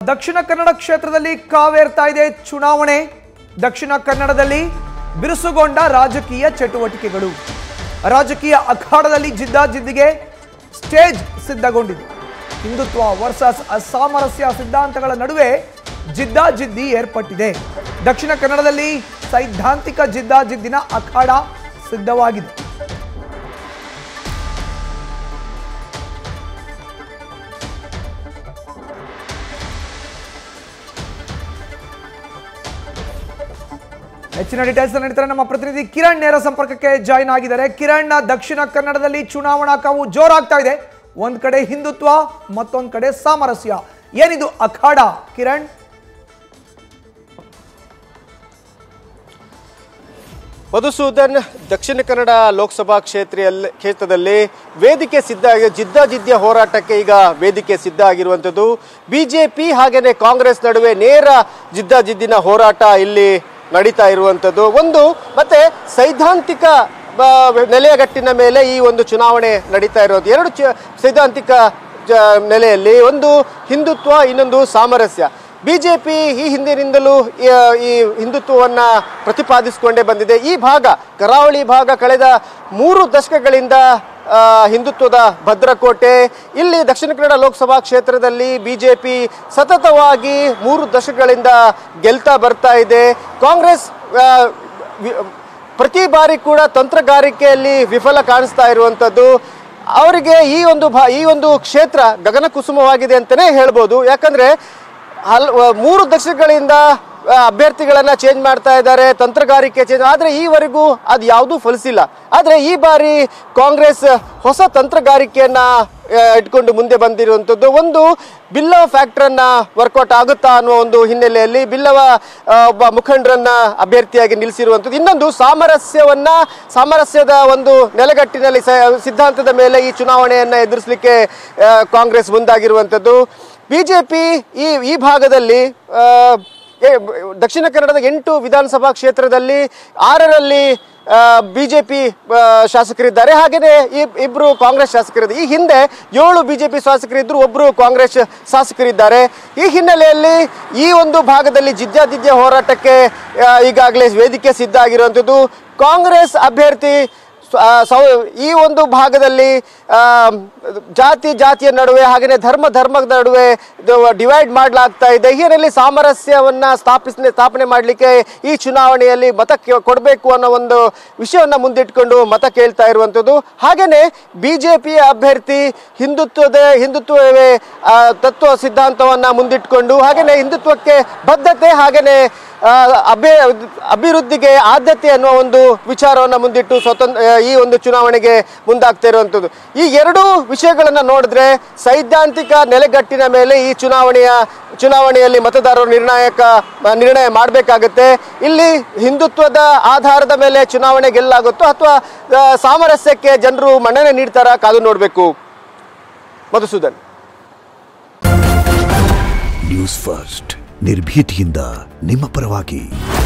ದಕ್ಷಿಣ ಕನ್ನಡ ಕ್ಷೇತ್ರದಲ್ಲಿ ಕಾವೇರ್ತಾ ಇದೆ ಚುನಾವಣೆ ದಕ್ಷಿಣ ಕನ್ನಡದಲ್ಲಿ ಬಿರುಸುಗೊಂಡ ರಾಜಕೀಯ ಚಟುವಟಿಕೆಗಳು ರಾಜಕೀಯ ಅಖಾಡದಲ್ಲಿ ಜಿದ್ದಾಜಿದ್ದಿಗೆ ಸ್ಟೇಜ್ ಸಿದ್ಧಗೊಂಡಿದೆ ಹಿಂದುತ್ವ ವರ್ಸಸ್ ಅಸಾಮರಸ್ಯ ಸಿದ್ಧಾಂತಗಳ ನಡುವೆ ಜಿದ್ದಾಜಿದ್ದಿ ಏರ್ಪಟ್ಟಿದೆ ದಕ್ಷಿಣ ಕನ್ನಡದಲ್ಲಿ ಸೈದ್ಧಾಂತಿಕ ಜಿದ್ದಾಜಿದ್ದಿನ ಅಖಾಡ ಸಿದ್ಧವಾಗಿದೆ ಹೆಚ್ಚಿನ ಡೀಟೇಲ್ಸ್ ನೀಡ್ತಾರೆ ನಮ್ಮ ಪ್ರತಿನಿಧಿ ಕಿರಣ್ ನೇರ ಸಂಪರ್ಕಕ್ಕೆ ಜಾಯಿನ್ ಆಗಿದ್ದಾರೆ ಕಿರಣ್ ದಕ್ಷಿಣ ಕನ್ನಡದಲ್ಲಿ ಚುನಾವಣಾ ಕಾವು ಜೋರಾಗ್ತಾ ಇದೆ ಒಂದ್ ಕಡೆ ಹಿಂದುತ್ವ ಮತ್ತೊಂದ್ ಕಡೆ ಸಾಮರಸ್ಯ ಏನಿದು ಅಖಾಡ ಕಿರಣ್ ಮಧುಸೂದನ್ ದಕ್ಷಿಣ ಕನ್ನಡ ಲೋಕಸಭಾ ಕ್ಷೇತ್ರೆಯಲ್ಲಿ ಕ್ಷೇತ್ರದಲ್ಲಿ ವೇದಿಕೆ ಸಿದ್ಧ ಆಗಿ ಜಿದ್ದಾಜಿದ್ದಿಯ ಹೋರಾಟಕ್ಕೆ ಈಗ ವೇದಿಕೆ ಸಿದ್ಧ ಆಗಿರುವಂಥದ್ದು ಬಿಜೆಪಿ ಹಾಗೆಯೇ ಕಾಂಗ್ರೆಸ್ ನಡುವೆ ನೇರ ಜಿದ್ದಾಜಿದ್ದಿನ ಹೋರಾಟ ಇಲ್ಲಿ ನಡೀತಾ ಇರುವಂಥದ್ದು ಒಂದು ಮತ್ತೆ ಸೈದ್ಧಾಂತಿಕ ಬ- ನೆಲೆಗಟ್ಟಿನ ಮೇಲೆ ಈ ಒಂದು ಚುನಾವಣೆ ನಡೀತಾ ಇರೋದು ಎರಡು ಚ ಸೈದ್ಧಾಂತಿಕ ಜ ನೆಲೆಯಲ್ಲಿ ಒಂದು ಹಿಂದುತ್ವ ಇನ್ನೊಂದು ಸಾಮರಸ್ಯ ಬಿಜೆಪಿ ಈ ಹಿಂದಿನಿಂದಲೂ ಈ ಈ ಹಿಂದುತ್ವವನ್ನ ಪ್ರತಿಪಾದಿಸಿಕೊಂಡೇ ಬಂದಿದೆ ಈ ಭಾಗ ಕರಾವಳಿ ಭಾಗ ಕಳೆದ ಮೂರು ದಶಕಗಳಿಂದ ಆ, ಹಿಂದುತ್ವದ ಭದ್ರಕೋಟೆ ಇಲ್ಲಿ ದಕ್ಷಿಣ ಕನ್ನಡ ಲೋಕಸಭಾ ಕ್ಷೇತ್ರದಲ್ಲಿ ಬಿಜೆಪಿ ಸತತವಾಗಿ ಮೂರು ದಶಕಗಳಿಂದ ಗೆಲ್ತಾ ಬರ್ತಾ ಇದೆ ಕಾಂಗ್ರೆಸ್ ಆ, ವಿ- ಪ್ರತಿ ಬಾರಿ ಕೂಡ ತಂತ್ರಗಾರಿಕೆಯಲ್ಲಿ ವಿಫಲ ಕಾಣಿಸ್ತಾ ಇರುವಂಥದ್ದು ಅವರಿಗೆ ಈ ಒಂದು ಭಾ ಈ ಒಂದು ಕ್ಷೇತ್ರ ಗಗನ ಕುಸುಮವಾಗಿದೆ ಅಂತಲೇ ಹೇಳ್ಬೋದು ಯಾಕಂದ್ರೆ ಹಲ್ ಮೂರು ದಶಕಗಳಿಂದ ಆ, ಅಭ್ಯರ್ಥಿಗಳನ್ನ ಚೇಂಜ್ ಮಾಡ್ತಾ ಇದ್ದಾರೆ ತಂತ್ರಗಾರಿಕೆ ಚೇಂಜ್ ಆದರೆ ಈವರೆಗೂ ಅದು ಯಾವುದೂ ಫಲಿಸಿಲ್ಲ ಆದರೆ ಈ ಬಾರಿ ಕಾಂಗ್ರೆಸ್ ಹೊಸ ತಂತ್ರಗಾರಿಕೆಯನ್ನ ಆ, ಇಟ್ಕೊಂಡು ಮುಂದೆ ಬಂದಿರುವಂಥದ್ದು ಒಂದು ಬಿಲ್ಲವ ಫ್ಯಾಕ್ಟ್ರನ್ನ ವರ್ಕೌಟ್ ಆಗುತ್ತಾ ಅನ್ನುವ ಒಂದು ಹಿನ್ನೆಲೆಯಲ್ಲಿ ಬಿಲ್ಲವ ಆ, ಒಬ್ಬ ಮುಖಂಡರನ್ನ ಅಭ್ಯರ್ಥಿಯಾಗಿ ನಿಲ್ಲಿಸಿರುವಂಥದ್ದು ಇನ್ನೊಂದು ಸಾಮರಸ್ಯವನ್ನ ಸಾಮರಸ್ಯದ ಒಂದು ನೆಲೆಗಟ್ಟಿನಲ್ಲಿ ಸ- ಸಿದ್ಧಾಂತದ ಮೇಲೆ ಈ ಚುನಾವಣೆಯನ್ನ ಎದುರಿಸಲಿಕ್ಕೆ ಆ, ಕಾಂಗ್ರೆಸ್ ಮುಂದಾಗಿರುವಂಥದ್ದು ಬಿಜೆಪಿ ಈ ಈ ಭಾಗದಲ್ಲಿ ಆ, ಏ- ದಕ್ಷಿಣ ಕನ್ನಡದ ಎಂಟು ವಿಧಾನಸಭಾ ಕ್ಷೇತ್ರದಲ್ಲಿ ಆರರಲ್ಲಿ ಬಿಜೆಪಿ ಶಾಸಕರಿದ್ದಾರೆ ಹಾಗೆಯೇ ಇಬ್- ಇಬ್ರು ಕಾಂಗ್ರೆಸ್ ಶಾಸಕರಿದ್ದಾರೆ ಈ ಹಿಂದೆ ಏಳು ಬಿಜೆಪಿ ಶಾಸಕರಿದ್ರು ಒಬ್ರು ಕಾಂಗ್ರೆಸ್ ಶಾಸಕರಿದ್ದಾರೆ ಈ ಹಿನ್ನೆಲೆಯಲ್ಲಿ ಈ ಒಂದು ಭಾಗದಲ್ಲಿ ಜಿದ್ದಾಜಿದ್ಯ ಹೋರಾಟಕ್ಕೆ ಆ, ಈಗಾಗಲೇ ವೇದಿಕೆ ಸಿದ್ಧ ಆಗಿರುವಂಥದ್ದು ಕಾಂಗ್ರೆಸ್ ಅಭ್ಯರ್ಥಿ ಸ್ವ- ಆ, ಸೌ ಈ ಒಂದು ಭಾಗದಲ್ಲಿ ಆ, ಜಾತಿ ಜಾತಿಯ ನಡುವೆ ಹಾಗೆಯೇ ಧರ್ಮ ಧರ್ಮದ ನಡುವೆ ಡಿವೈಡ್ ಮಾಡಲಾಗ್ತಾ ಇದೆ ಈ ಹಿನ್ನೆಲೆಯಲ್ಲಿ ಸಾಮರಸ್ಯವನ್ನ ಸ್ಥಾಪಿಸ್ ಸ್ಥಾಪನೆ ಮಾಡಲಿಕ್ಕೆ ಈ ಚುನಾವಣೆಯಲ್ಲಿ ಮತ ಕೇ- ಕೊಡಬೇಕು ಅನ್ನೋ ಒಂದು ವಿಷಯವನ್ನ ಮುಂದಿಟ್ಕೊಂಡು ಮತ ಕೇಳ್ತಾ ಇರುವಂಥದ್ದು ಹಾಗೆಯೇ ಬಿಜೆಪಿಯ ಅಭ್ಯರ್ಥಿ ಹಿಂದುತ್ವದ ಹಿಂದುತ್ವವೇ ಆ, ತತ್ವ ಸಿದ್ಧಾಂತವನ್ನ ಮುಂದಿಟ್ಕೊಂಡು ಹಾಗೆಯೇ ಹಿಂದುತ್ವಕ್ಕೆ ಬದ್ಧತೆ ಹಾಗೆಯೇ ಆ, ಅಭಿ ಅಭಿವೃದ್ಧಿಗೆ ಆದ್ಯತೆ ಅನ್ನುವ ಒಂದು ವಿಚಾರವನ್ನು ಮುಂದಿಟ್ಟು ಸ್ವತಂತ್ರ ಆ, ಈ ಒಂದು ಚುನಾವಣೆಗೆ ಮುಂದಾಗ್ತಾ ಇರುವಂಥದ್ದು ಈ ಎರಡೂ ವಿಷಯಗಳನ್ನು ನೋಡಿದ್ರೆ ಸೈದ್ಧಾಂತಿಕ ನೆಲೆಗಟ್ಟಿನ ಮೇಲೆ ಈ ಚುನಾವಣೆಯ ಚುನಾವಣೆಯಲ್ಲಿ ಮತದಾರರು ನಿರ್ಣಾಯಕ ಆ, ನಿರ್ಣಯ ಮಾಡಬೇಕಾಗುತ್ತೆ ಇಲ್ಲಿ ಹಿಂದುತ್ವದ ಆಧಾರದ ಮೇಲೆ ಚುನಾವಣೆ ಗೆಲ್ಲಾಗುತ್ತೋ ಅಥವಾ ಆ, ಸಾಮರಸ್ಯಕ್ಕೆ ಜನರು ಮನ್ನಣೆ ನೀಡ್ತಾರ ಕಾದು ನೋಡಬೇಕು ಮಧುಸೂದನ್ ನ್ಯೂಸ್ ಫಸ್ಟ್ ನಿರ್ಭೀತಿಯಿಂದ ನಿಮ್ಮ ಪರವಾಗಿ